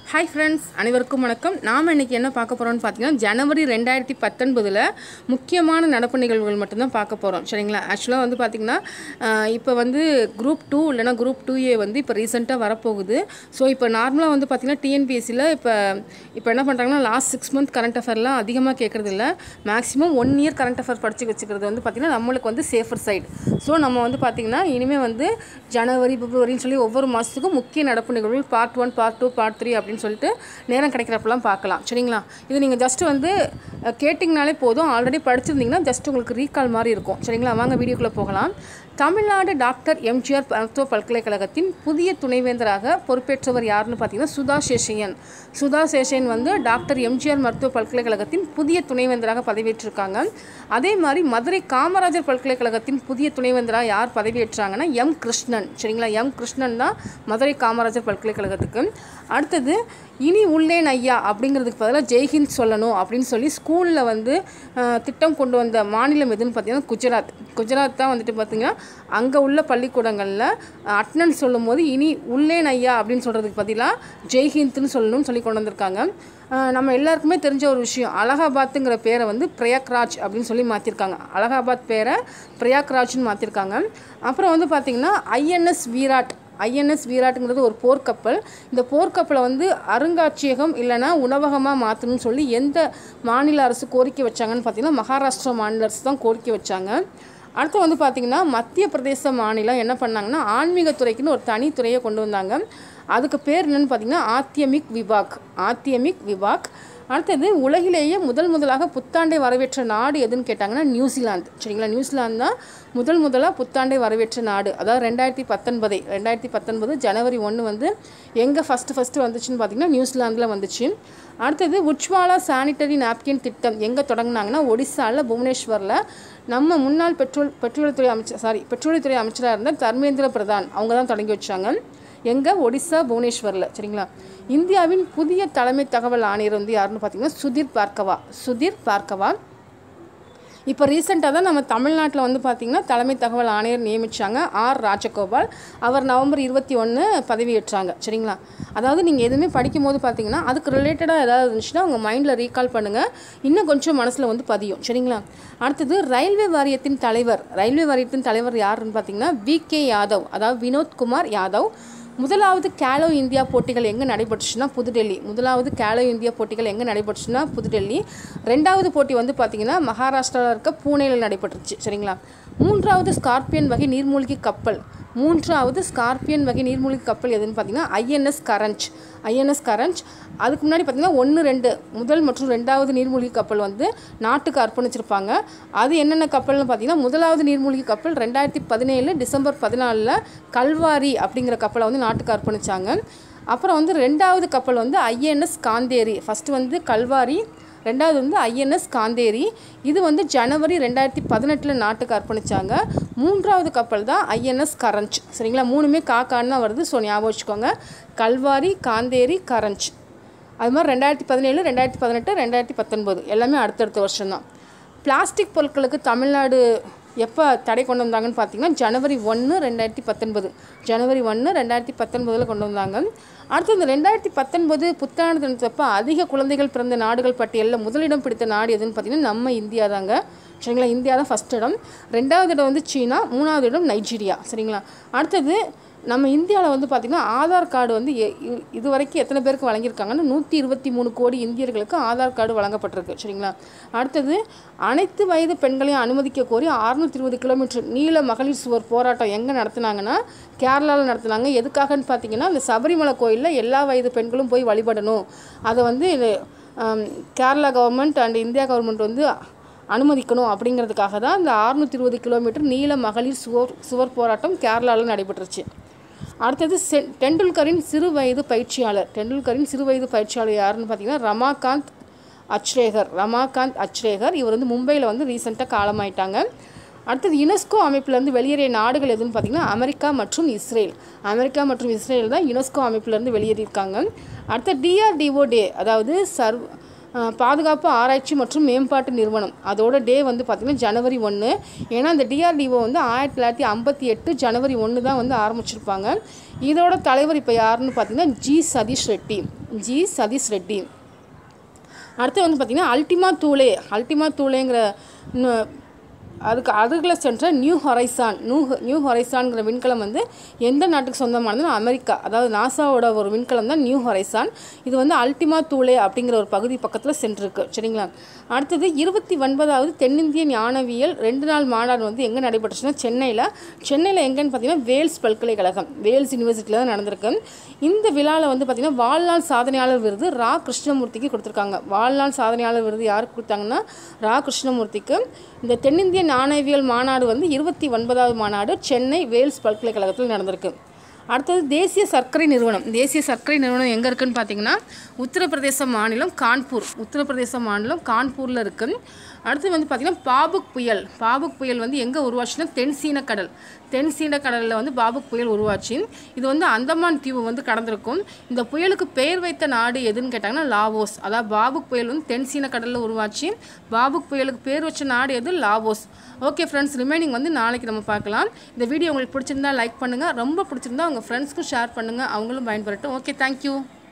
hi friends அனைவருக்கும் வணக்கம் நாம் இன்றைக்கி என்ன பார்க்க போகிறோம்னு பார்த்தீங்கன்னா ஜனவரி ரெண்டாயிரத்தி பத்தொன்பதில் முக்கியமான நடப்பு நிகழ்வுகள் மட்டும்தான் பார்க்க போகிறோம் சரிங்களா ஆக்சுவலாக வந்து பார்த்திங்கன்னா இப்போ வந்து குரூப் டூ இல்லைனா குரூப் டூ ஏ வந்து இப்போ ரீசெண்டாக வரப்போகுது ஸோ இப்போ நார்மலாக வந்து பார்த்திங்கன்னா டிஎன்பிஎஸ்சியில் இப்போ இப்போ என்ன பண்ணுறாங்கன்னா லாஸ்ட் சிக்ஸ் மந்த் கரண்ட் அஃபேர்லாம் அதிகமாக கேட்குறது இல்லை maximum one year current affair படித்து வச்சுக்கிறது வந்து பார்த்திங்கன்னா நம்மளுக்கு வந்து சேஃபர் சைடு ஸோ நம்ம வந்து பார்த்திங்கன்னா இனிமேல் வந்து ஜனவரி பிப்ரவரின்னு சொல்லி ஒவ்வொரு மாதத்துக்கும் முக்கிய நடப்பு நிகழ்வுகள் part one part two part three அப்படின்னு சொல்லிட்டு நேரம் கிடைக்கிறப்பெல்லாம் பார்க்கலாம் சரிங்களா இது நீங்கள் ஜஸ்ட் வந்து அஹ், கேட்டிங்கனாலே போதும் ஆல்ரெடி படிச்சிருந்தீங்கன்னா ஜஸ்ட் உங்களுக்கு ரீகால் மாதிரி இருக்கும் சரிங்களா வாங்க வீடியோக்குள்ளே போகலாம் தமிழ்நாடு டாக்டர் எம்ஜிஆர் மருத்துவ பல்கலைக்கழகத்தின் புதிய துணைவேந்தராக பொறுப்பேற்றவர் யாருன்னு பார்த்தீங்கன்னா சுதா சேஷையன் சுதா சேஷையன் வந்து டாக்டர் எம்ஜிஆர் மருத்துவ பல்கலைக்கழகத்தின் புதிய துணைவேந்தராக பதவியேற்றிருக்காங்க அதே மாதிரி மதுரை காமராஜர் பல்கலைக்கழகத்தின் புதிய துணைவேந்தராக யார் பதவியேற்றாங்கன்னா எம் கிருஷ்ணன் சரிங்களா எம் கிருஷ்ணன் தான் மதுரை காமராஜர் பல்கலைக்கழகத்துக்கு அடுத்தது இனி உள்ளேன் ஐயா அப்படிங்கிறதுக்கு பதிலாக ஜெய்ஹிந்த் சொல்லணும் அப்படின்னு சொல்லி ஸ்கூலில் வந்து அஹ், திட்டம் கொண்டு வந்த மாநிலம் எதுன்னு பார்த்தீங்கன்னா குஜராத் குஜராத் தான் வந்துட்டு பார்த்தீங்கன்னா அங்கே உள்ள பள்ளிக்கூடங்களில் அட்டனன்ஸ் சொல்லும் போது இனி உள்ளேன் ஐயா அப்படின்னு சொல்கிறதுக்கு பதிலாக ஜெய்ஹிந்த்னு சொல்லணும்னு சொல்லி கொண்டு வந்திருக்காங்க அஹ், நம்ம எல்லாருக்குமே தெரிஞ்ச ஒரு விஷயம் அலகாபாத்துங்கிற பேரை வந்து பிரயாக்ராஜ் அப்படின்னு சொல்லி மாற்றிருக்காங்க அலகாபாத் பேரை பிரயாக்ராஜ்னு மாற்றிருக்காங்க அப்புறம் வந்து பார்த்திங்கன்னா ஐஎன்எஸ் வீராட் ஐஎன்எஸ் வீராட்டுங்கிறது ஒரு போர்க்கப்பல் இந்த போர்க்கப்பலை வந்து அருங்காட்சியகம் இல்லைன்னா உணவகமாக மாற்றணும்னு சொல்லி எந்த மாநில அரசு கோரிக்கை வச்சாங்கன்னு பார்த்தீங்கன்னா மகாராஷ்டிரா மாநில அரசு தான் கோரிக்கை வச்சாங்க அடுத்து வந்து பார்த்திங்கன்னா மத்திய பிரதேச மாநிலம் என்ன பண்ணாங்கன்னா ஆன்மீகத்துறைக்குன்னு ஒரு தனி துறையை கொண்டு வந்தாங்க அதுக்கு பேர் என்னன்னு பார்த்தீங்கன்னா ஆத்தியமிக் விபாக் ஆத்தியமிக் விபாக் அடுத்தது உலகிலேயே முதல் முதலாக புத்தாண்டை வரவேற்ற நாடு எதுன்னு கேட்டாங்கன்னா நியூசிலாந்து சரிங்களா நியூசிலாந்து தான் முதல் முதலாக புத்தாண்டை வரவேற்ற நாடு அதாவது ரெண்டாயிரத்தி பத்தொன்பதை ரெண்டாயிரத்தி பத்தொன்பது ஜனவரி ஒன்று வந்து எங்கே ஃபஸ்ட்டு ஃபஸ்ட்டு வந்துச்சுன்னு பார்த்தீங்கன்னா நியூசிலாந்தில் வந்துச்சு அடுத்தது உஜ்வாலா சானிட்டரி நாப்கின் திட்டம் எங்கே தொடங்கினாங்கன்னா ஒடிசாவில் புவனேஸ்வரில் நம்ம முன்னாள் பெட்ரோல் பெட்ரோலியத்துறை அமைச்சர் சாரி பெட்ரோலியத்துறை அமைச்சராக இருந்த தர்மேந்திர பிரதான் அவங்க தான் தொடங்கி வச்சாங்க எங்கே ஒடிசா புவனேஸ்வரில் சரிங்களா இந்தியாவின் புதிய தலைமை தகவல் ஆணையர் வந்து யாருன்னு பார்த்தீங்கன்னா சுதீர் பார்க்கவா சுதீர் பார்க்கவா இப்போ ரீசெண்டாக தான் நம்ம தமிழ்நாட்டில் வந்து பார்த்திங்கன்னா தலைமை தகவல் ஆணையர் நியமித்தாங்க ஆர் ராஜகோபால் அவர் நவம்பர் இருபத்தி ஒன்று பதவியேற்றாங்க சரிங்களா அதாவது நீங்கள் எதுவுமே படிக்கும்போது பார்த்தீங்கன்னா அதுக்கு ரிலேட்டடாக ஏதாவது இருந்துச்சுன்னா உங்கள் மைண்டில் ரீகால் பண்ணுங்கள் இன்னும் கொஞ்சம் மனசில் வந்து பதியும் சரிங்களா அடுத்தது ரயில்வே வாரியத்தின் தலைவர் ரயில்வே வாரியத்தின் தலைவர் யாருன்னு பார்த்தீங்கன்னா வி கே யாதவ் அதாவது வினோத்குமார் யாதவ் முதலாவது கேலோ இந்தியா போட்டிகள் எங்கே நடைபெற்றுச்சுன்னா புதுடெல்லி முதலாவது கேலோ இந்தியா போட்டிகள் எங்கே நடைபெற்றுச்சுன்னா புதுடெல்லி ரெண்டாவது போட்டி வந்து பார்த்திங்கன்னா மகாராஷ்டிராவில் இருக்க பூனேயில் நடைபெற்றுச்சு சரிங்களா மூன்றாவது ஸ்கார்பியன் வகை நீர்மூழ்கி கப்பல் மூன்றாவது ஸ்கார்பியன் வகை நீர்மூழ்கி கப்பல் எதுன்னு பார்த்தீங்கன்னா ஐஎன்எஸ் கரஞ்ச் ஐஎன்எஸ் கரஞ்ச் அதுக்கு முன்னாடி பார்த்தீங்கன்னா ஒன்று ரெண்டு முதல் மற்றும் ரெண்டாவது நீர்மூழ்கி கப்பல் வந்து நாட்டுக்கு அர்ப்பணிச்சிருப்பாங்க அது என்னென்ன கப்பல்னு பார்த்தீங்கன்னா முதலாவது நீர்மூழ்கி கப்பல் ரெண்டாயிரத்தி பதினேழு டிசம்பர் பதினாலில் கல்வாரி அப்படிங்கிற கப்பலை வந்து நாட்டுக்கு அர்ப்பணிச்சாங்க அப்புறம் வந்து ரெண்டாவது கப்பல் வந்து ஐஎன்எஸ் காந்தேரி ஃபஸ்ட்டு வந்து கல்வாரி ரெண்டாவது வந்து ஐஎன்எஸ் காந்தேரி இது வந்து ஜனவரி ரெண்டாயிரத்தி பதினெட்டில் நாட்டுக்கு அர்ப்பணித்தாங்க மூன்றாவது கப்பல் தான் ஐஎன்எஸ் கரஞ்ச் சரிங்களா மூணுமே காக்கான்னு தான் வருது ஸோ ஞாபகம் வச்சுக்கோங்க கல்வாரி காந்தேரி கரஞ்ச் அது மாதிரி ரெண்டாயிரத்தி பதினேழு ரெண்டாயிரத்தி பதினெட்டு ரெண்டாயிரத்தி பத்தொன்பது எல்லாமே அடுத்தடுத்த வருஷம்தான் பிளாஸ்டிக் பொருட்களுக்கு தமிழ்நாடு எப்போ தடை கொண்டு வந்தாங்கன்னு பார்த்தீங்கன்னா ஜனவரி ஒன்று ரெண்டாயிரத்தி பத்தொன்பது ஜனவரி ஒன்று ரெண்டாயிரத்தி பத்தொன்பதில் கொண்டு வந்தாங்க அடுத்து இந்த ரெண்டாயிரத்தி பத்தொன்பது புத்தாண்டு தினத்தப்போ அதிக குழந்தைகள் பிறந்த நாடுகள் பட்டியலில் முதலிடம் பிடித்த நாடு எதுன்னு பார்த்தீங்கன்னா நம்ம இந்தியா தாங்க சரிங்களா இந்தியா தான் ஃபஸ்ட் இடம் ரெண்டாவது இடம் வந்து சீனா மூணாவது இடம் நைஜீரியா சரிங்களா அடுத்தது நம்ம இந்தியாவில் வந்து பார்த்திங்கன்னா ஆதார் கார்டு வந்து எ- இ- இது வரைக்கும் எத்தனை பேருக்கு வழங்கியிருக்காங்கன்னா நூற்றி இருபத்தி மூணு கோடி இந்தியர்களுக்கு ஆதார் கார்டு வழங்கப்பட்டிருக்கு சரிங்களா அடுத்தது அனைத்து வயது பெண்களையும் அனுமதிக்க கோரி அறுநூத்தி இருபது கிலோமீட்டர் நீள மகளிர் சுவர் போராட்டம் எங்கே நடத்துனாங்கன்னா கேரளாவில் நடத்துனாங்க எதுக்காகன்னு பார்த்தீங்கன்னா இந்த சபரிமலை கோயிலில் எல்லா வயது பெண்களும் போய் வழிபடணும் அதை வந்து இது, ஆம், Kerala government and India government வந்து அனுமதிக்கணும் அப்படிங்கிறதுக்காக தான் இந்த அறுநூத்தி இருபது கிலோமீட்டர் நீள மகளிர் சுவர் சுவர் போராட்டம் கேரளாவில் நடைபெற்றுச்சு அடுத்தது செ டெண்டுல்கரின் சிறு வயது பயிற்சியாளர் டெண்டுல்கரின் சிறு வயது பயிற்சியாளர் யாருன்னு பார்த்தீங்கன்னா ரமாகாந்த் அச்ரேகர் ரமாகாந்த் அச்ரேகர் இவர் வந்து மும்பையில் வந்து ரீசெண்டாக காலமாயிட்டாங்க அடுத்தது யுனெஸ்கோ அமைப்பிலேருந்து வெளியேறிய நாடுகள் எதுன்னு பார்த்தீங்கன்னா அமெரிக்கா மற்றும் இஸ்ரேல் அமெரிக்கா மற்றும் இஸ்ரேல் தான் யுனெஸ்கோ அமைப்பிலேருந்து வெளியேறியிருக்காங்க அடுத்து டிஆர்டிஓ டே அதாவது சர்வ் அஹ், பாதுகாப்பு ஆராய்ச்சி மற்றும் மேம்பாட்டு நிறுவனம் அதோட டே வந்து பார்த்திங்கன்னா ஜனவரி ஒன்று ஏன்னா இந்த டிஆர்டிஓ வந்து ஆயிரத்தி தொள்ளாயிரத்தி ஐம்பத்தி எட்டு ஜனவரி ஒன்று தான் வந்து ஆரம்பிச்சிருப்பாங்க இதோட தலைவர் இப்போ யாருன்னு பார்த்தீங்கன்னா ஜி சதீஷ் ரெட்டி ஜி சதீஷ் ரெட்டி அடுத்து வந்து பார்த்திங்கன்னா அல்டிமா தூளே அல்டிமா தூளேங்கிற இன்னும் அதுக்கு அருகில் சென்ற நியூ ஹொரைசான் நியூ நியூ ஹொரைசான்ங்கிற விண்கலம் வந்து எந்த நாட்டுக்கு சொந்தமானதுன்னா அமெரிக்கா அதாவது நாசாவோட ஒரு விண்கலம் தான் நியூ ஹொரைசான் இது வந்து அல்டிமா தூளே அப்படிங்கிற ஒரு பகுதி பக்கத்தில் சென்றிருக்கு சரிங்களா அடுத்தது இருபத்தி ஒன்பதாவது தென்னிந்திய ஞானவியல் ரெண்டு நாள் மாநாடு வந்து எங்கே நடைபெற்றுச்சுன்னா சென்னையில் சென்னையில் எங்கன்னு பார்த்தீங்கன்னா வேல்ஸ் பல்கலைக்கழகம் வேல்ஸ் யூனிவர்சிட்டியில் தான் நடந்திருக்கு இந்த விழாவில் வந்து பார்த்திங்கன்னா வாழ்நாள் சாதனையாளர் விருது ரா கிருஷ்ணமூர்த்திக்கு கொடுத்துருக்காங்க வாழ்நாள் சாதனையாளர் விருது யாருக்கு கொடுத்தாங்கன்னா ரா கிருஷ்ணமூர்த்திக்கு இந்த தென்னிந்திய நாணயவியல் மாநாடு வந்து இருபத்தி ஒன்பதாவது மாநாடு சென்னை வேல்ஸ் பல்கலைக்கழகத்தில் நடந்திருக்கு அடுத்தது தேசிய சர்க்கரை நிறுவனம் தேசிய சர்க்கரை நிறுவனம் எங்கே இருக்குன்னு பார்த்தீங்கன்னா உத்தரப்பிரதேச மாநிலம் கான்பூர் உத்தரப்பிரதேச மாநிலம் கான்பூரில் இருக்குது அடுத்து வந்து பார்த்திங்கன்னா பாபுக் புயல் பாபுக் புயல் வந்து எங்கே உருவாச்சுன்னா தென் சீன கடல் தென் சீன கடலில் வந்து பாபுக் புயல் உருவாச்சு இது வந்து அந்தமான் தீவு வந்து கடந்திருக்கும் இந்த புயலுக்கு பெயர் வைத்த நாடு எதுன்னு கேட்டாங்கன்னா லாவோஸ் அதாவது பாபுக் புயல் வந்து தென் சீன கடலில் உருவாச்சு பாபுக் புயலுக்கு பேர் வச்ச நாடு எது லாவோஸ் ஓகே ஃப்ரெண்ட்ஸ் ரிமைனிங் வந்து நாளைக்கு நம்ம பார்க்கலாம் இந்த வீடியோ உங்களுக்கு பிடிச்சிருந்தா லைக் பண்ணுங்கள் ரொம்ப பிடிச்சிருந்தா உங்கள் ஃப்ரெண்ட்ஸ்க்கும் ஷேர் பண்ணுங்கள் அவங்களும் பயன்பெறட்டும் ஓகே தேங்க்யூ